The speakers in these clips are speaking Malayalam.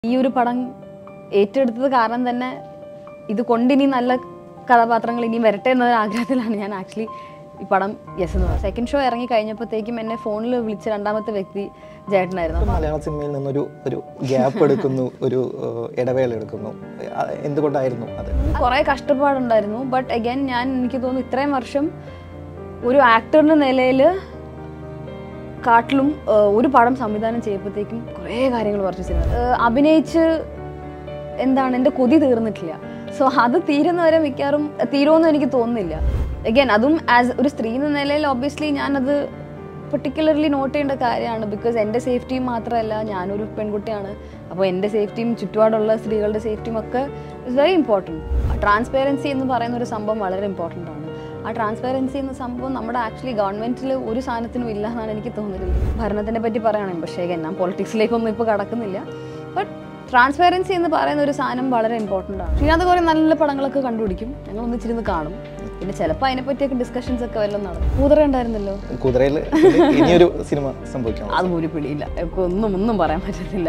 ഈ ഒരു പടം ഏറ്റെടുത്തത് കാരണം തന്നെ ഇത് കൊണ്ടിനി നല്ല കഥാപാത്രങ്ങൾ ഇനി വരട്ടെ എന്നൊരു ആഗ്രഹത്തിലാണ് ഞാൻ ആക്ച്വലി ഈ പടം യെസ് എന്ന് പറഞ്ഞത് സെക്കൻഡ് ഷോ ഇറങ്ങി കഴിഞ്ഞപ്പോഴത്തേക്കും എന്നെ ഫോണിൽ വിളിച്ച രണ്ടാമത്തെ വ്യക്തി ജേട്ടനായിരുന്നു ഇപ്പം മലയാള സിനിമയിൽ നിന്നൊരു ഒരു ഗ്യാപ്പ് എടുക്കുന്നു ഒരു ഏഹ്, ഇടവേള എടുക്കുന്നു അഹ് എന്തുകൊണ്ടായിരുന്നു അത് കുറേ കഷ്ടപ്പാടുണ്ടായിരുന്നു ബട്ട് അഗൈൻ ഞാൻ എനിക്ക് തോന്നുന്നു ഇത്രയും വർഷം ഒരു ആക്ടറിന്റെ നിലയിൽ കാട്ടിലും ഏഹ്, ഒരു പടം സംവിധാനം ചെയ്യപ്പോഴത്തേക്കും കുറേ കാര്യങ്ങൾ പറഞ്ഞു സിനിമ ഏഹ്, അഭിനയിച്ച് എന്താണ് എൻ്റെ കൊതി തീർന്നിട്ടില്ല സോ അത് തീരുന്നവരെ മിക്കവാറും തീരുമെന്ന് എനിക്ക് തോന്നുന്നില്ല അഗൈൻ അതും ആസ് ഒരു സ്ത്രീ എന്ന നിലയിൽ ഒബ്വിയസ്ലി ഞാനത് പെർട്ടിക്കുലർലി നോട്ട് ചെയ്യേണ്ട കാര്യമാണ് ബിക്കോസ് എൻ്റെ സേഫ്റ്റിയും മാത്രമല്ല ഞാനൊരു പെൺകുട്ടിയാണ് അപ്പോൾ എൻ്റെ സേഫ്റ്റിയും ചുറ്റുപാടുള്ള സ്ത്രീകളുടെ സേഫ്റ്റിയും ഒക്കെ ഇസ് വെരി ഇമ്പോർട്ടൻറ്റ് ട്രാൻസ്പെറൻസി എന്ന് പറയുന്ന ഒരു സംഭവം വളരെ ഇമ്പോർട്ടൻ്റ് ആണ് ആ ട്രാൻസ്പെറൻസി എന്ന സംഭവം നമ്മുടെ ആക്ച്വലി ഗവൺമെൻറ്റിൽ ഒരു സാധനത്തിനും ഇല്ല എന്നാണ് എനിക്ക് തോന്നുന്നത് ഭരണത്തിനെ പറ്റി പറയുകയാണെങ്കിൽ പക്ഷേ ഞാൻ പൊളിറ്റിക്സിലേക്കൊന്നും ഇപ്പോൾ കടക്കുന്നില്ല ബട്ട് ട്രാൻസ്പെറൻസി എന്ന് പറയുന്ന ഒരു സാധനം വളരെ ഇമ്പോർട്ടൻ്റ് ആണ് ശ്രീനാഥ് കുറേ നല്ല പടങ്ങളൊക്കെ കണ്ടുപിടിക്കും ഞങ്ങൾ ഒന്നിച്ചിരുന്ന് കാണും പിന്നെ ചിലപ്പോൾ അതിനെപ്പറ്റിയൊക്കെ ഡിസ്കഷൻസ് ഒക്കെ വല്ലതും നടക്കും കൂതറ ഉണ്ടായിരുന്നല്ലോ കുതിരയിൽ ഇനിയൊരു സിനിമ സംഭവിക്കണം അതും ഒരു പിടിയില്ല എനിക്ക് ഒന്നും ഒന്നും പറയാൻ പറ്റത്തില്ല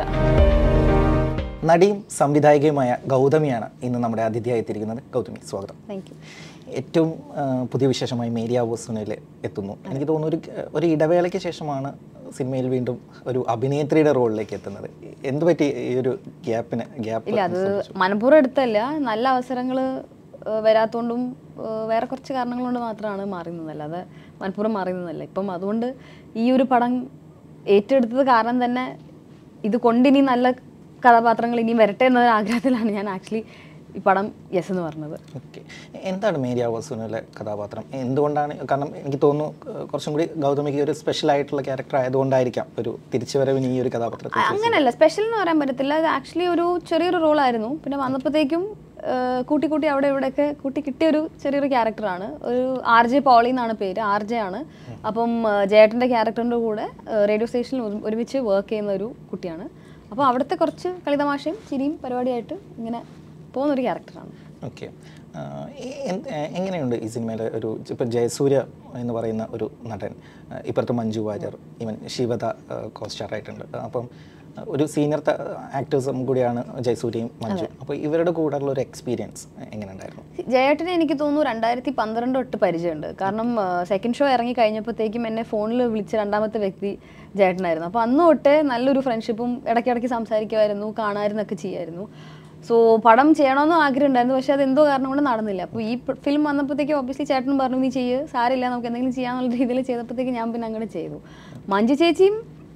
നടിയും സംവിധായികയുമായ ഗൗതമിയാണ് ഇന്ന് നമ്മുടെ അതിഥിയായി എത്തിയിരിക്കുന്നത് ഗൗതമി സ്വാഗതം താങ്ക് യു ഏറ്റവും ആ, പുതിയ വിശേഷമായി മേരിയ ബോസുനിൽ എത്തുന്നു എനിക്ക് തോന്നുന്നു ഒരു ഒരു ഇടവേളയ്ക്ക് ശേഷമാണ് സിനിമയിൽ വീണ്ടും ഒരു അഭിനേത്രിയുടെ റോളിലേക്ക് എത്തുന്നത് എന്ത് പറ്റി ഈ ഒരു ഗ്യാപ്പിന് ഗ്യാപ്പ് ഇല്ല അത് മനഃപൂർവ്വം എടുത്തല്ല നല്ല അവസരങ്ങൾ വരാത്തോണ്ടും ഏഹ് വേറെ കുറച്ച് കാരണങ്ങൾ കൊണ്ട് മാത്രമാണ് മാറുന്നത് അല്ലാതെ മനഃപൂർവ്വം മാറുന്നതല്ല ഇപ്പം അതുകൊണ്ട് ഈ ഒരു പടം ഏറ്റെടുത്തത് കാരണം തന്നെ ഇത് കൊണ്ടിനി നല്ല കഥാപാത്രങ്ങൾ ഇനി വരട്ടെ എന്നൊരു ആഗ്രഹത്തിലാണ് ഞാൻ ആക്ച്വലി ഈ പടം യെസ് എന്ന് പറഞ്ഞത് ഓക്കെ എന്താണ് മേരിയ വാസുവിലെ കഥാപാത്രം എന്തുകൊണ്ടാണ് കാരണം എനിക്ക് തോന്നുന്നു ഏഹ്, കുറച്ചും കൂടി ഗൗതമിക്ക് ഒരു സ്പെഷ്യൽ ആയിട്ടുള്ള ക്യാരക്ടർ ആയതുകൊണ്ടായിരിക്കാം ഒരു തിരിച്ചുവരവിന് ഈ ഒരു കഥാപാത്രത്തെ അ- അങ്ങനെയല്ല സ്പെഷ്യൽ എന്ന് പറയാൻ പറ്റത്തില്ല ഇത് ആക്ച്വലി ഒരു ചെറിയൊരു റോളായിരുന്നു പിന്നെ വന്നപ്പോഴത്തേക്കും ഏഹ്, കൂട്ടി കൂട്ടി അവിടെ ഇവിടെയൊക്കെ കൂട്ടി കിട്ടിയ ഒരു ചെറിയൊരു ക്യാരക്ടറാണ് ഒരു ആർ ജെ പോളി എന്നാണ് പേര് ആർ ജെ ആണ് അപ്പം ഏഹ്, ജേട്ടൻ്റെ ക്യാരക്ടറിൻ്റെ കൂടെ ഏഹ്, റേഡിയോ സ്റ്റേഷനിൽ ഒരു- ഒരുമിച്ച് വർക്ക് ചെയ്യുന്ന ഒരു കുട്ടിയാണ് അപ്പോൾ അവിടുത്തെ കുറച്ച് കളിതമാശയും ചിരിയും പരിപാടിയായിട്ട് ഇങ്ങനെ പോകുന്ന ഒരു ക്യാരക്ടറാണ് ഓക്കെ എങ്ങനെയുണ്ട് ഈ സിനിമയിലെ ഒരു ഇപ്പം ജയസൂര്യ എന്ന് പറയുന്ന ഒരു നടൻ ആ, ഇപ്പുറത്ത് മഞ്ജു വാര്യർ ഈവൻ ശിവത കോസ്റ്റാർ ആയിട്ടുണ്ട് അപ്പം ആ, ഒരു സീനിയർ ആക്ടേഴ്സും കൂടിയാണ് ജയസൂര്യയും മഞ്ജു അപ്പോൾ ഇവരുടെ കൂടെയുള്ള ഒരു എക്സ്പീരിയൻസ് എങ്ങനെ ഉണ്ടായിരുന്നു ജയേട്ടനെ എനിക്ക് തോന്നുന്നു രണ്ടായിരത്തി പന്ത്രണ്ട് തൊട്ട് പരിചയമുണ്ട് കാരണം സെക്കൻഡ് ഷോ ഇറങ്ങി കഴിഞ്ഞപ്പോഴത്തേക്കും എന്നെ ഫോണിൽ വിളിച്ച രണ്ടാമത്തെ വ്യക്തി ജയേട്ടനായിരുന്നു അപ്പോൾ അന്ന് തൊട്ടേ നല്ലൊരു ഫ്രണ്ട്ഷിപ്പും ഇടയ്ക്കിടയ്ക്ക് സംസാരിക്കുമായിരുന്നു കാണാമായിരുന്നൊക്കെ ചെയ്യുമായിരുന്നു സോ പടം ചെയ്യണമെന്നും ആഗ്രഹം ഉണ്ടായിരുന്നു പക്ഷേ അത് എന്തോ കാരണം കൊണ്ട് നടന്നില്ല അപ്പോൾ ഈ ഫിലിം വന്നപ്പോഴത്തേക്കും ഒബ്വിയസ്ലി ചേട്ടൻ പറഞ്ഞു നീ ചെയ്യ് സാരില്ല നമുക്ക് എന്തെങ്കിലും ചെയ്യാന്നുള്ള രീതിയിൽ ചെയ്തപ്പോഴത്തേക്ക് ഞാൻ പിന്നെ അങ്ങനെ ചെയ്തു മഞ്ജു ചേച്ചിയും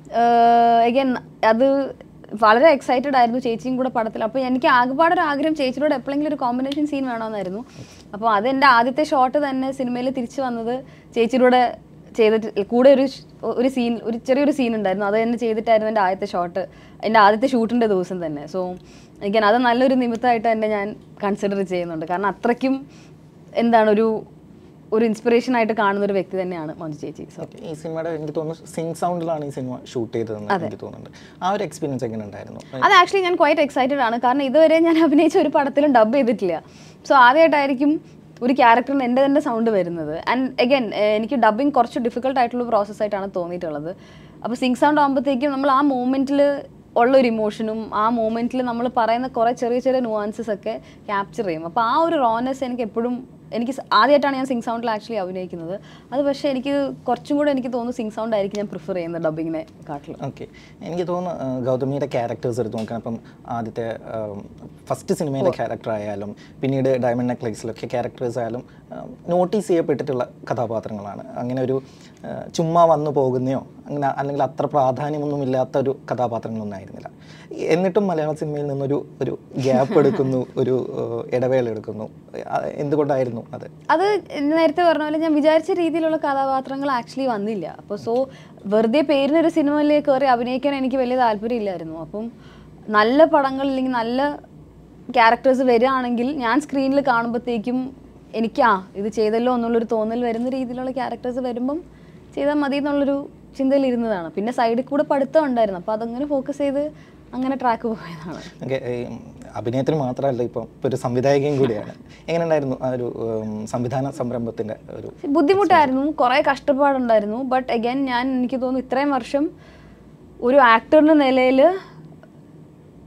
അഗൈൻ അത് വളരെ എക്സൈറ്റഡ് ആയിരുന്നു ചേച്ചിയും കൂടെ പടത്തിൽ അപ്പോൾ എനിക്ക് ആകെപ്പാടെ ഒരു ആഗ്രഹം ചേച്ചിയോട് എപ്പോഴെങ്കിലും ഒരു കോമ്പിനേഷൻ സീൻ വേണമെന്നായിരുന്നു അപ്പോൾ അത് എൻ്റെ ആദ്യത്തെ ഷോട്ട് തന്നെ സിനിമയിൽ തിരിച്ചു വന്നത് ചേച്ചിയുടെ ചെയ്തിട്ട് കൂടെ ഒരു ഷ്- ഒരു സീൻ ഒരു ചെറിയൊരു സീൻ ഉണ്ടായിരുന്നു അത് തന്നെ ചെയ്തിട്ടായിരുന്നു എൻ്റെ ആദ്യത്തെ ഷോട്ട് എൻ്റെ ആദ്യത്തെ ഷൂട്ടിൻ്റെ ദിവസം തന്നെ സോ എനിക്ക് അത് നല്ലൊരു നിമിത്തമായിട്ട് തന്നെ ഞാൻ കൺസിഡർ ചെയ്യുന്നുണ്ട് കാരണം അത്രയ്ക്കും എന്താണ് ഒരു ഒരു ഇൻസ്പിറേഷൻ ആയിട്ട് കാണുന്ന ഒരു വ്യക്തി തന്നെയാണ് മഞ്ജു ചേച്ചി സോ Okay, ഈ സിനിമയുടെ എനിക്ക് തോന്നുന്നു സിംഗ് സൗണ്ടിലാണ് ഈ സിനിമ ഷൂട്ട് ചെയ്തതെന്ന് എനിക്ക് തോന്നുന്നുണ്ട് ആ ഒരു എക്സ്പീരിയൻസ് എങ്ങനെ ഉണ്ടായിരുന്നു അത് ആക്ച്വലി ഞാൻ ക്വൈറ്റ് എക്സൈറ്റഡ് ആണ് കാരണം ഇതുവരെ ഞാൻ അഭിനയിച്ച ഒരു പടത്തിലും ഡബ് ചെയ്തിട്ടില്ല സോ ആദ്യമായിട്ടായിരിക്കും ഒരു ക്യാരക്ടറിന് എൻ്റെ തന്നെ സൗണ്ട് വരുന്നത് ആൻഡ് അഗൈൻ എനിക്ക് ഡബിങ് കുറച്ച് ഡിഫിക്കൽട്ട് ആയിട്ടുള്ള പ്രോസസ് ആയിട്ടാണ് തോന്നിയിട്ടുള്ളത് അപ്പോൾ സിംഗ് സൗണ്ട് ആകുമ്പോഴത്തേക്കും നമ്മൾ ആ മൂമെൻറ്റിൽ ഉള്ള ഒരു ഇമോഷനും ആ മൂമെൻറ്റിൽ നമ്മൾ പറയുന്ന കുറേ ചെറിയ ചെറിയ നുവാൻസസ് ഒക്കെ ക്യാപ്ചർ ചെയ്യും അപ്പോൾ ആ ഒരു റോനെസ് എനിക്ക് എപ്പോഴും എനിക്ക് സ- ആദ്യമായിട്ടാണ് ഞാൻ സിംഗ് സൗണ്ടിൽ ആക്ച്വലി അഭിനയിക്കുന്നത് അത് പക്ഷേ എനിക്ക് കുറച്ചും കൂടെ എനിക്ക് തോന്നുന്നു സിംഗ് സൗണ്ട് ആയിരിക്കും ഞാൻ പ്രിഫർ ചെയ്യുന്നത് ഡബിങ്ങിനെ കാട്ടിലും ഓക്കെ എനിക്ക് തോന്നുന്നു ആ, ഗൗതമിയുടെ ക്യാരക്ടേഴ്സ് എടുത്ത് നോക്കാൻ അപ്പം ആദ്യത്തെ ഫസ്റ്റ് സിനിമയിലെ ക്യാരക്ടർ ആയാലും പിന്നീട് ഡയമണ്ട് നെക്ലേസിലൊക്കെ ക്യാരക്ടേഴ്സ് ആയാലും നോട്ടീസ് ചെയ്യപ്പെട്ടിട്ടുള്ള കഥാപാത്രങ്ങളാണ് അങ്ങനെ ഒരു ആ, ചുമ്മാ വന്നു പോകുന്നയോ അങ്ങനെ അല്ലെങ്കിൽ അത്ര പ്രാധാന്യമൊന്നും ഇല്ലാത്ത ഒരു കഥാപാത്രങ്ങളൊന്നും ആയിരുന്നില്ല എന്നിട്ടും മലയാള സിനിമയിൽ നിന്നൊരു ഒരു ഗ്യാപ്പ് എടുക്കുന്നു ഒരു ആ, ഇടവേള എടുക്കുന്നു ആ, എന്തുകൊണ്ടായിരുന്നു അത് അത് നേരത്തെ പറഞ്ഞ പോലെ ഞാൻ വിചാരിച്ച രീതിയിലുള്ള കഥാപാത്രങ്ങൾ ആക്ച്വലി വന്നില്ല അപ്പോൾ സോ വെറുതെ പേരിനൊരു സിനിമയിലേക്ക് കയറി അഭിനയിക്കാൻ എനിക്ക് വലിയ താല്പര്യമില്ലായിരുന്നു അപ്പം നല്ല പടങ്ങൾ അല്ലെങ്കിൽ നല്ല ക്യാരക്ടേഴ്സ് വരികയാണെങ്കിൽ ഞാൻ സ്ക്രീനിൽ കാണുമ്പോഴത്തേക്കും എനിക്ക് ആ ഇത് ചെയ്തല്ലോ എന്നുള്ളൊരു തോന്നൽ വരുന്ന രീതിയിലുള്ള ക്യാരക്ടേഴ്സ് വരുമ്പം ചെയ്താൽ മതി എന്നുള്ളൊരു ചിന്തയിൽ ഇരുന്നതാണ് പിന്നെ സൈഡിൽ കൂടെ പഠിത്തം ഉണ്ടായിരുന്നു അപ്പോൾ അതങ്ങനെ ഫോക്കസ് ചെയ്ത് അങ്ങനെ ട്രാക്ക് പോയതാണ് ഓക്കെ അഭിനേത്രി മാത്രമല്ല ഇപ്പം ഇപ്പം ഒരു സംവിധായകയും കൂടിയാണ് എങ്ങനെ ഉണ്ടായിരുന്നു ആ ഒരു ഉം, സംവിധാന സംരംഭത്തിൻ്റെ ഒരു ബുദ്ധിമുട്ടായിരുന്നു കുറേ കഷ്ടപ്പാടുണ്ടായിരുന്നു ബട്ട് അഗൈൻ ഞാൻ എനിക്ക് തോന്നുന്നു ഇത്രയും വർഷം ഒരു ആക്ടറിന്റെ നിലയിൽ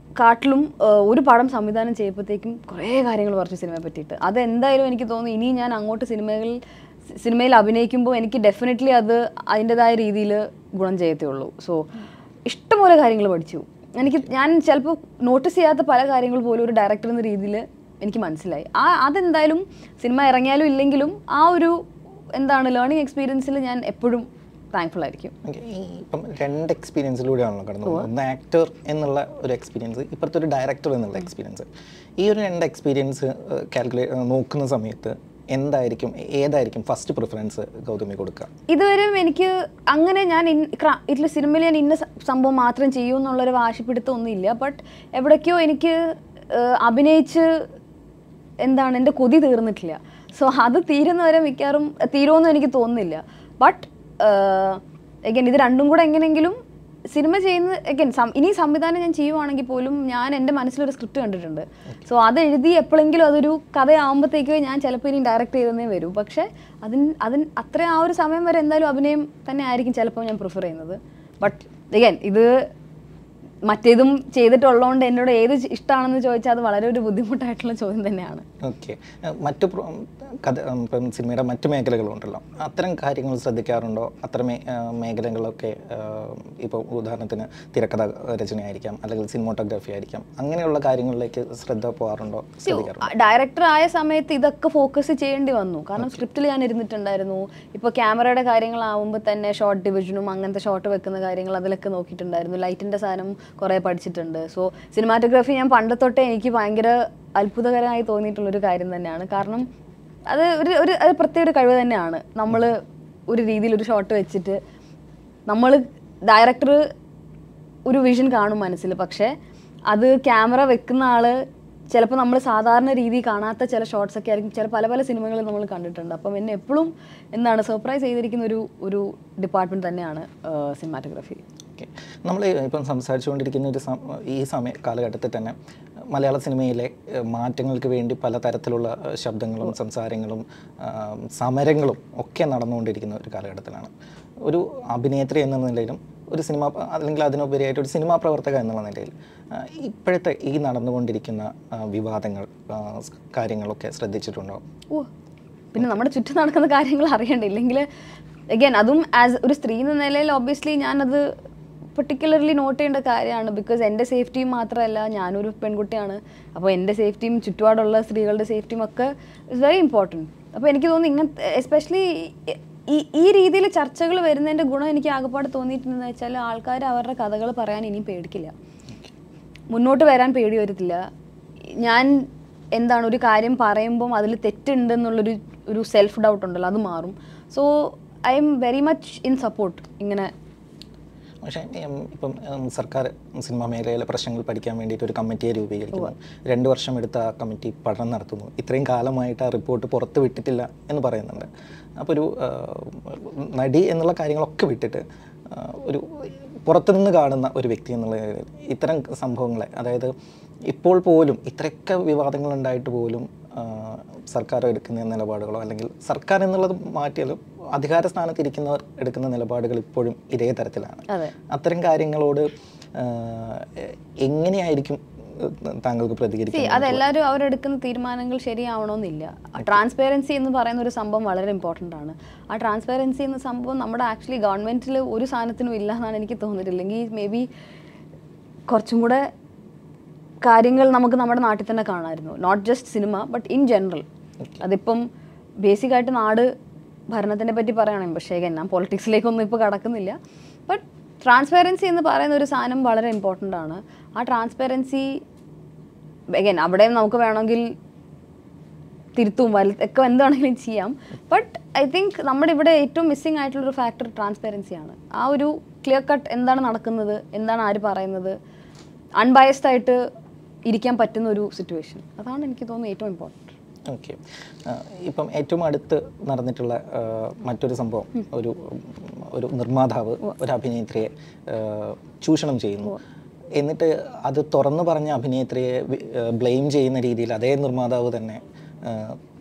കാട്ടിലും ഏഹ്, ഒരു പടം സംവിധാനം ചെയ്യപ്പോഴത്തേക്കും കുറേ കാര്യങ്ങൾ പറഞ്ഞു സിനിമയെ പറ്റിയിട്ട് അതെന്തായാലും എനിക്ക് തോന്നുന്നു ഇനി ഞാൻ അങ്ങോട്ട് സിനിമകളിൽ സിനിമയിൽ അഭിനയിക്കുമ്പോൾ എനിക്ക് ഡെഫിനറ്റ്ലി അത് അതിൻ്റെതായ രീതിയിൽ ഗുണം ചെയ്യത്തേ ഉള്ളൂ സോ ഇഷ്ടംപോലെ കാര്യങ്ങൾ പഠിച്ചു എനിക്ക് ഞാൻ ചിലപ്പോൾ നോട്ടീസ് ചെയ്യാത്ത പല കാര്യങ്ങൾ പോലും ഒരു ഡയറക്ടർ എന്ന രീതിയിൽ എനിക്ക് മനസ്സിലായി ആ അതെന്തായാലും സിനിമ ഇറങ്ങിയാലും ഇല്ലെങ്കിലും ആ ഒരു എന്താണ് ലേണിംഗ് എക്സ്പീരിയൻസിൽ ഞാൻ എപ്പോഴും താങ്ക്ഫുൾ ആയിരിക്കും Okay, ഈ ഇപ്പം രണ്ട് എക്സ്പീരിയൻസിലൂടെയാണല്ലോ കടന്നു പോകുന്നത് ഒന്ന് ആക്ടർ എന്നുള്ള ഒരു എക്സ്പീരിയൻസ് ഇപ്പുറത്തെ ഒരു ഡയറക്ടർ എന്നുള്ള എക്സ്പീരിയൻസ് ഈ ഒരു രണ്ട് എക്സ്പീരിയൻസ് കാൽക്കുലേറ്റ് നോക്കുന്ന സമയത്ത് എന്തായിരിക്കും ഏതായിരിക്കും ഫസ്റ്റ് പ്രിഫറൻസ് ഗൗതമി കൊടുക്കുക ഇതുവരെയും എനിക്ക് അങ്ങനെ ഞാൻ ഇതിൽ സിനിമയിൽ ഞാൻ ഇന്ന സ- സംഭവം മാത്രം ചെയ്യൂ എന്നുള്ളൊരു വാശിപ്പിടുത്തം ഒന്നുമില്ല ബട്ട് എവിടേക്കോ എനിക്ക് ഏഹ്, അഭിനയിച്ച് എന്താണ് എൻ്റെ കൊതി തീർന്നിട്ടില്ല സോ അത് തീരുന്നവരെ മിക്കവാറും തീരുമെന്ന് എനിക്ക് തോന്നുന്നില്ല ബട്ട് എഗൻ ഇത് രണ്ടും കൂടെ എങ്ങനെയെങ്കിലും സിനിമ ചെയ്യുന്ന എഗൻ ഇനി സംവിധാനം ഞാൻ ചെയ്യുവാണെങ്കിൽ പോലും ഞാൻ എൻ്റെ മനസ്സിലൊരു സ്ക്രിപ്റ്റ് കണ്ടിട്ടുണ്ട് സോ അത് എഴുതി എപ്പോഴെങ്കിലും അതൊരു കഥയാകുമ്പോഴത്തേക്ക് ഞാൻ ചിലപ്പോൾ ഇനി ഡയറക്റ്റ് ചെയ്തേ വരൂ പക്ഷേ അതിന് അതിന് അത്ര ആ ഒരു സമയം വരെ എന്തായാലും അഭിനയം തന്നെ ആയിരിക്കും ചിലപ്പോൾ ഞാൻ പ്രിഫർ ചെയ്യുന്നത് ബട്ട് എഗൻ ഇത് മറ്റേതും ചെയ്തിട്ടുള്ളതുകൊണ്ട് എന്നോട് ഏത് ഇഷ്ടമാണെന്ന് ചോദിച്ചാൽ അത് വളരെ ഒരു ബുദ്ധിമുട്ടായിട്ടുള്ള ചോദ്യം തന്നെയാണ് ഓക്കെ മറ്റു പ്ര- കഥ ഉം, ഇപ്പം സിനിമയുടെ മറ്റു മേഖലകളുണ്ടല്ലോ അത്തരം കാര്യങ്ങൾ ശ്രദ്ധിക്കാറുണ്ടോ അത്തരം മേ- ആ, മേഖലകളൊക്കെ ഇപ്പോൾ ഉദാഹരണത്തിന് തിരക്കഥ രചനയായിരിക്കാം അല്ലെങ്കിൽ സിനിമോട്ടോഗ്രാഫി ആയിരിക്കാം അങ്ങനെയുള്ള കാര്യങ്ങളിലേക്ക് ശ്രദ്ധ പോകാറുണ്ടോ ശ്രദ്ധിക്കാറുണ്ടോ ഡയറക്ടർ ആയ സമയത്ത് ഇതൊക്കെ ഫോക്കസ് ചെയ്യേണ്ടി വന്നു കാരണം സ്ക്രിപ്റ്റിൽ ഞാൻ ഇരുന്നിട്ടുണ്ടായിരുന്നു ഇപ്പോൾ ക്യാമറയുടെ കാര്യങ്ങളാവുമ്പോൾ തന്നെ ഷോർട്ട് ഡിവിഷനും അങ്ങനത്തെ ഷോട്ട് വെക്കുന്ന കാര്യങ്ങൾ അതിലൊക്കെ നോക്കിയിട്ടുണ്ടായിരുന്നു ലൈറ്റിൻ്റെ സാധനം കുറേ പഠിച്ചിട്ടുണ്ട് സോ സിനിമാറ്റോഗ്രാഫി ഞാൻ പണ്ട് തൊട്ടേ എനിക്ക് ഭയങ്കര അത്ഭുതകരമായി തോന്നിയിട്ടുള്ളൊരു കാര്യം തന്നെയാണ് കാരണം അത് ഒരു ഒരു അത് പ്രത്യേക ഒരു കഴിവ് തന്നെയാണ് നമ്മൾ ഒരു രീതിയിൽ ഒരു ഷോട്ട് വെച്ചിട്ട് നമ്മൾ ഡയറക്ടർ ഒരു വിഷൻ കാണും മനസ്സിൽ പക്ഷേ അത് ക്യാമറ വെക്കുന്ന ആള് ചിലപ്പോൾ നമ്മൾ സാധാരണ രീതി കാണാത്ത ചില ഷോട്ട്സ് ഒക്കെ ആയിരിക്കും ചില പല പല സിനിമകളിൽ നമ്മൾ കണ്ടിട്ടുണ്ട് അപ്പം എന്നെ എപ്പോഴും എന്താണ് സർപ്രൈസ് ചെയ്തിരിക്കുന്ന ഒരു ഒരു ഡിപ്പാർട്ട്മെന്റ് തന്നെയാണ് സിനിമാറ്റോഗ്രാഫി ഓക്കെ നമ്മൾ ഇപ്പം സംസാരിച്ചുകൊണ്ടിരിക്കുന്ന ഒരു സം- ഈ സമയ കാലഘട്ടത്തിൽ തന്നെ മലയാള സിനിമയിലെ ഏഹ്, മാറ്റങ്ങൾക്ക് വേണ്ടി പലതരത്തിലുള്ള ഏഹ്, ശബ്ദങ്ങളും സംസാരങ്ങളും ആം, സമരങ്ങളും ഒക്കെ നടന്നുകൊണ്ടിരിക്കുന്ന ഒരു കാലഘട്ടത്തിലാണ് ഒരു അഭിനേത്രി എന്ന നിലയിലും ഒരു സിനിമ അല്ലെങ്കിൽ അതിനുപരിയായിട്ട് ഒരു സിനിമാ പ്രവർത്തക എന്നുള്ള നിലയിൽ ആ, ഇപ്പോഴത്തെ ഈ നടന്നുകൊണ്ടിരിക്കുന്ന ആ, വിവാദങ്ങൾ ആ, സ് കാര്യങ്ങളൊക്കെ ശ്രദ്ധിച്ചിട്ടുണ്ടോ ഓ പിന്നെ നമ്മുടെ ചുറ്റും നടക്കുന്ന കാര്യങ്ങൾ അറിയണ്ട ഇല്ലെങ്കിൽ അഗൈൻ അതും ആസ് ഒരു സ്ത്രീ എന്ന നിലയിൽ ഒബ്വിയസ്ലി ഞാനത് പെർട്ടിക്കുലർലി നോട്ട് ചെയ്യേണ്ട കാര്യമാണ് ബിക്കോസ് എൻ്റെ സേഫ്റ്റിയും മാത്രമല്ല ഞാനൊരു പെൺകുട്ടിയാണ് അപ്പോൾ എൻ്റെ സേഫ്റ്റിയും ചുറ്റുപാടുള്ള സ്ത്രീകളുടെ സേഫ്റ്റിയും ഒക്കെ ഇസ് വെരി ഇമ്പോർട്ടൻറ്റ് അപ്പോൾ എനിക്ക് തോന്നുന്നു ഇങ്ങനത്തെ എസ്പെഷ്യലി ഈ ഈ രീതിയിൽ ചർച്ചകൾ വരുന്നതിൻ്റെ ഗുണം എനിക്ക് ആകെപ്പാട് തോന്നിയിട്ടുണ്ടെന്ന് വെച്ചാൽ ആൾക്കാർ അവരുടെ കഥകൾ പറയാൻ ഇനിയും പേടിക്കില്ല മുന്നോട്ട് വരാൻ പേടി വരത്തില്ല ഞാൻ എന്താണ് ഒരു കാര്യം പറയുമ്പം അതിൽ തെറ്റുണ്ടെന്നുള്ളൊരു ഒരു സെൽഫ് ഡൗട്ട് ഉണ്ടല്ലോ അത് മാറും so I am very much in support ഇങ്ങനെ പക്ഷേ ഉം, ഇപ്പം ഉം, സർക്കാർ സിനിമാ മേഖലയിലെ പ്രശ്നങ്ങൾ പഠിക്കാൻ വേണ്ടിയിട്ട് ഒരു കമ്മിറ്റിയെ രൂപീകരിക്കുന്നു രണ്ട് വർഷം എടുത്ത ആ കമ്മിറ്റി പഠനം നടത്തുന്നു ഇത്രയും കാലമായിട്ട് ആ റിപ്പോർട്ട് പുറത്ത് വിട്ടിട്ടില്ല എന്ന് പറയുന്നുണ്ട് അപ്പോൾ ഒരു ആ, നടി എന്നുള്ള കാര്യങ്ങളൊക്കെ വിട്ടിട്ട് ആ, ഒരു പുറത്തുനിന്ന് കാണുന്ന ഒരു വ്യക്തി എന്നുള്ള നിലയിൽ ഇത്തരം സംഭവങ്ങളെ അതായത് ഇപ്പോൾ പോലും ഇത്രയൊക്കെ വിവാദങ്ങൾ ഉണ്ടായിട്ട് പോലും ആ, സർക്കാർ എടുക്കുന്ന നിലപാടുകളോ അല്ലെങ്കിൽ സർക്കാർ എന്നുള്ളത് മാറ്റിയാലും അധികാര സ്ഥാനത്ത് ഇരിക്കുന്നവർ എടുക്കുന്ന നിലപാടുകൾ ഇപ്പോഴും ഇതേ തരത്തിലാണ് അതെ അത്തരം കാര്യങ്ങളോട് ആ, എങ്ങനെയായിരിക്കും താങ്കൾക്ക് സി പ്രതികരിക്കുന്നത് അതെല്ലാവരും അവരെടുക്കുന്ന തീരുമാനങ്ങൾ ശരിയാവണമെന്നില്ല ട്രാൻസ്പെറൻസി എന്ന് പറയുന്ന ഒരു സംഭവം വളരെ ഇമ്പോർട്ടൻ്റ് ആണ് ആ ട്രാൻസ്പെറൻസി എന്ന സംഭവം നമ്മുടെ ആക്ച്വലി ഗവൺമെൻറ്റിൽ ഒരു സാധനത്തിനും ഇല്ല എന്നാണ് എനിക്ക് തോന്നിയിട്ടില്ലെങ്കിൽ മേ ബി കുറച്ചും കൂടെ കാര്യങ്ങൾ നമുക്ക് നമ്മുടെ നാട്ടിൽ തന്നെ കാണാമായിരുന്നു not just cinema but in general അതിപ്പം ബേസിക് ആയിട്ട് നാട് ഭരണത്തിനെ പറ്റി പറയുകയാണെങ്കിൽ പക്ഷേ again, ഞാൻ പൊളിറ്റിക്സിലേക്കൊന്നും ഇപ്പോൾ കടക്കുന്നില്ല ബട്ട് ട്രാൻസ്പെറൻസി എന്ന് പറയുന്ന ഒരു സാധനം വളരെ ഇമ്പോർട്ടൻ്റ് ആണ് ആ ട്രാൻസ്പെറൻസി അഗൈൻ അവിടെയും നമുക്ക് വേണമെങ്കിൽ തിരുത്തും വല ഒക്കെ എന്താണെങ്കിലും ചെയ്യാം ബട്ട് ഐ തിങ്ക് നമ്മുടെ ഇവിടെ ഏറ്റവും മിസ്സിംഗ് ആയിട്ടുള്ളൊരു ഫാക്ടർ ട്രാൻസ്പെറൻസി ആണ് ആ ഒരു ക്ലിയർ കട്ട് എന്താണ് നടക്കുന്നത് എന്താണ് ആര് പറയുന്നത് അൺബയസ്ഡ് ആയിട്ട് ഇരിക്കാൻ പറ്റുന്ന ഒരു സിറ്റുവേഷൻ അതാണ് എനിക്ക് തോന്നുന്നത് ഏറ്റവും ഇമ്പോർട്ടൻറ്റ് ഓക്കെ ഇപ്പം ഏറ്റവും അടുത്ത് നടന്നിട്ടുള്ള ആ, മറ്റൊരു സംഭവം ഒരു ഒരു നിർമ്മാതാവ് ഒരു അഭിനേത്രിയെ ആ, ചൂഷണം ചെയ്യുന്നു എന്നിട്ട് അത് തുറന്നു പറഞ്ഞ അഭിനേത്രിയെ ബ്ലെയിം ചെയ്യുന്ന രീതിയിൽ അതേ നിർമ്മാതാവ് തന്നെ ആ,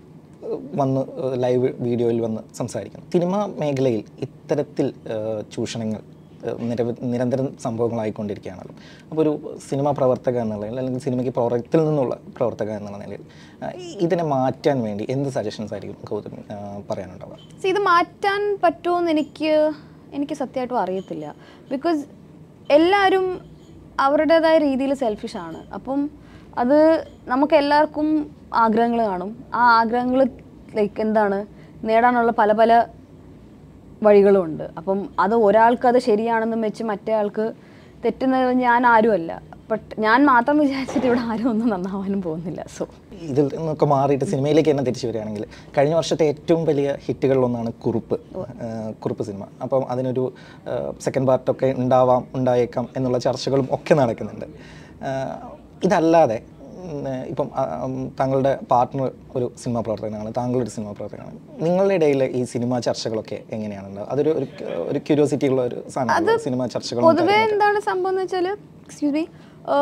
വന്ന് ലൈവ് വീഡിയോയിൽ വന്ന് സംസാരിക്കുന്നു സിനിമാ മേഖലയിൽ ഇത്തരത്തിൽ ആ, ചൂഷണങ്ങൾ ഏഹ് നിരവധി നിരന്തരം സംഭവങ്ങളായിക്കൊണ്ടിരിക്കുകയാണല്ലോ അപ്പോൾ ഒരു സിനിമാ പ്രവർത്തക എന്നുള്ള നിലയിൽ അല്ലെങ്കിൽ സിനിമയ്ക്ക് പുറത്തിൽ നിന്നുള്ള പ്രവർത്തക എന്നുള്ള നിലയിൽ ആ, ഇതിനെ മാറ്റാൻ വേണ്ടി എന്ത് സജഷൻസ് ആയിരിക്കും ഗൗതമി ആ, പറയാനുണ്ടാവുക See, ഇത് മാറ്റാൻ പറ്റുമോയെന്ന് എനിക്ക് എനിക്ക് സത്യമായിട്ടും അറിയത്തില്ല ബിക്കോസ് എല്ലാവരും അവരുടേതായ രീതിയിൽ സെൽഫിഷാണ് അപ്പം അത് നമുക്ക് എല്ലാവർക്കും ആഗ്രഹങ്ങൾ കാണും ആ ആഗ്രഹങ്ങൾ ലൈക്ക് എന്താണ് നേടാനുള്ള പല പല വഴികളുമുണ്ട് അപ്പം അത് ഒരാൾക്ക് അത് ശരിയാണെന്നും വെച്ച് മറ്റേ ആൾക്ക് തെറ്റുന്നത് ഞാൻ ആരുമല്ല ബട്ട് ഞാൻ മാത്രം വിചാരിച്ചിട്ട് ഇവിടെ ആരും ഒന്നും നന്നാവാനും പോകുന്നില്ല സോ ഇതിൽ നിന്നൊക്കെ മാറിയിട്ട് സിനിമയിലേക്ക് തന്നെ തിരിച്ചു വരികയാണെങ്കിൽ കഴിഞ്ഞ വർഷത്തെ ഏറ്റവും വലിയ ഹിറ്റുകളിലൊന്നാണ് കുറുപ്പ് ഏഹ് കുറുപ്പ് സിനിമ അപ്പം അതിനൊരു സെക്കൻഡ് പാർട്ടൊക്കെ ഉണ്ടാവാം ഉണ്ടായേക്കാം എന്നുള്ള ചർച്ചകളും ഒക്കെ നടക്കുന്നുണ്ട് ഏഹ് ഇതല്ലാതെ ഉം, ഏഹ് ഇപ്പം ആ, ഉം, താങ്കളുടെ പാർട്ട്ണർ ഒരു സിനിമാ പ്രവർത്തകനാണ് താങ്കളൊരു സിനിമാ പ്രവർത്തകനാണ് നിങ്ങളുടെ ഇടയിൽ ഈ സിനിമാ ചർച്ചകളൊക്കെ എങ്ങനെയാണ് ഉണ്ടാവുക അതൊരു ഒരു ഒരു ക്യൂരിയോസിറ്റി ഉള്ള ഒരു സാധനമാണ് സിനിമാ ചർച്ചകളും പൊതുവേ എന്താണ് സംഭവം എന്ന് വെച്ചാൽ എക്സ്ക്യൂസ് മീ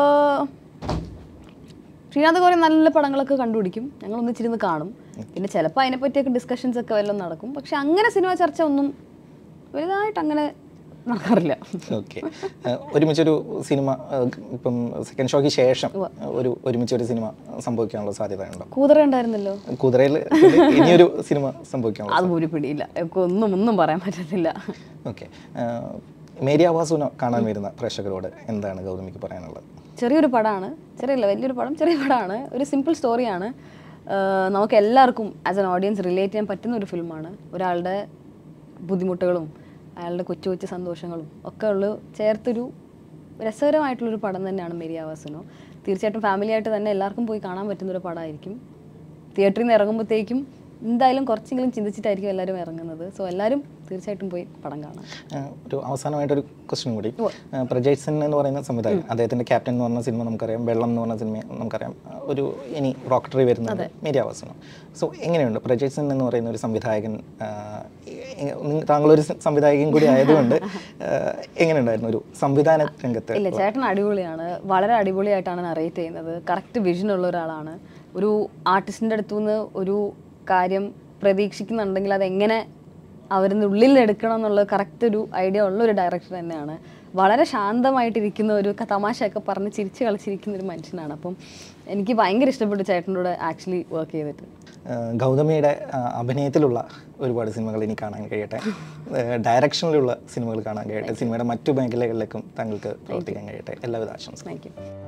ശ്രീനാഥ് കുറേ നല്ല പടങ്ങളൊക്കെ കണ്ടുപിടിക്കും ഞങ്ങൾ ഒന്നിച്ചിരുന്ന് കാണും പിന്നെ ചിലപ്പോൾ അതിനെപ്പറ്റിയൊക്കെ ഡിസ്കഷൻസ് ഒക്കെ വല്ലതും നടക്കും പക്ഷെ അങ്ങനെ സിനിമ ചർച്ച ഒന്നും വലുതായിട്ട് അങ്ങനെ നടക്കാറില്ല ഓക്കെ ഒരുമിച്ചൊരു സിനിമ ഏഹ്, ഇപ്പം സെക്കൻഡ് ഷോയ്ക്ക് ശേഷം ഒരു ഒരുമിച്ചൊരു സിനിമ സംഭവിക്കാനുള്ള സാധ്യത ഉണ്ടോ കൂതറ ഉണ്ടായിരുന്നല്ലോ കുതിരയിൽ ഇനിയൊരു സിനിമ സംഭവിക്കാനുള്ള അത് ഒരു പിടിയില്ല എനിക്ക് ഒന്നും ഒന്നും പറയാൻ പറ്റത്തില്ല ഓക്കെ മേരി ആവാസുന കാണാൻ വരുന്ന പ്രേക്ഷകരോട് എന്താണ് ഗൗതമിക്ക് പറയാനുള്ളത് ചെറിയൊരു പടമാണ് ചെറിയല്ല വലിയൊരു പടം ചെറിയ പടമാണ് ഒരു സിമ്പിൾ സ്റ്റോറിയാണ് നമുക്ക് എല്ലാവർക്കും ആസ് എൻ ഓഡിയൻസ് റിലേറ്റ് ചെയ്യാൻ പറ്റുന്ന ഒരു ഫിലിമാണ് ഒരാളുടെ ബുദ്ധിമുട്ടുകളും അയാളുടെ കൊച്ചു കൊച്ചു സന്തോഷങ്ങളും ഒക്കെ ഉള്ള ചേർത്തൊരു രസകരമായിട്ടുള്ളൊരു പടം തന്നെയാണ് മേരി ആവാസനോ തീർച്ചയായിട്ടും ഫാമിലി ആയിട്ട് തന്നെ എല്ലാവർക്കും പോയി കാണാൻ പറ്റുന്ന ഒരു പടമായിരിക്കും തിയേറ്ററിൽ നിന്ന് ഇറങ്ങുമ്പോഴത്തേക്കും എന്തായാലും കുറച്ചെങ്കിലും ചിന്തിച്ചിട്ടായിരിക്കും എല്ലാവരും ഇറങ്ങുന്നത് സോ എല്ലാവരും തീർച്ചയായിട്ടും പോയി പടം കാണാം ഏഹ്, ഒരു അവസാനമായിട്ടൊരു ക്വസ്റ്റ്യൻ കൂടി ഏഹ്, പ്രജയ് സെൻ എന്ന് പറയുന്ന സംവിധായകൻ അദ്ദേഹത്തിന്റെ ക്യാപ്റ്റൻ എന്ന് പറഞ്ഞ സിനിമ നമുക്കറിയാം വെള്ളം എന്ന് പറഞ്ഞ സിനിമ നമുക്കറിയാം ആ, ഒരു ഇനി റോക്കറ്ററി വരുന്നത് മേരി ആവാസനം സോ എങ്ങനെയുണ്ട് പ്രജയ് സെൻ എന്ന് പറയുന്ന ഒരു സംവിധായകൻ ആഹ്, എ- നിങ്ങ- താങ്കളൊരു സ- സംവിധായകൻ കൂടി ആയതുകൊണ്ട് ആഹ്, എങ്ങനെയുണ്ടായിരുന്നു ഒരു സംവിധാന രംഗത്ത് ഇല്ല ചേട്ടൻ അടിപൊളിയാണ് വളരെ അടിപൊളിയായിട്ടാണ് നറേറ്റ് ചെയ്യുന്നത് കറക്റ്റ് വിഷൻ ഉള്ള ഒരാളാണ് ഒരു ആർട്ടിസ്റ്റിൻ്റെ അടുത്തു നിന്ന് ഒരു കാര്യം പ്രതീക്ഷിക്കുന്നുണ്ടെങ്കിൽ അതെങ്ങനെ അവരിന്ന് ഉള്ളിൽ എടുക്കണം എന്നുള്ള കറക്റ്റ് ഒരു ഐഡിയ ഉള്ള ഒരു ഡയറക്ടർ തന്നെയാണ് വളരെ ശാന്തമായിട്ടിരിക്കുന്ന ഒരു ക- തമാശയൊക്കെ പറഞ്ഞ് ചിരിച്ച് കളിച്ചിരിക്കുന്ന ഒരു മനുഷ്യനാണ് അപ്പം എനിക്ക് ഭയങ്കര ഇഷ്ടപ്പെട്ടു ചേട്ടൻ്റെ കൂടെ ആക്ച്വലി വർക്ക് ചെയ്തിട്ട് ആഹ്, ഗൗതമിയുടെ ആഹ്, അഭിനയത്തിലുള്ള ഒരുപാട് സിനിമകൾ ഇനി കാണാൻ കഴിയട്ടെ ആഹ്, ഡയറക്ഷനിലുള്ള സിനിമകൾ കാണാൻ കഴിയട്ടെ സിനിമയുടെ മറ്റു മേഖലകളിലേക്കും താങ്കൾക്ക് പ്രവർത്തിക്കാൻ കഴിയട്ടെ എല്ലാവിധ ആശംസകളും താങ്ക് യു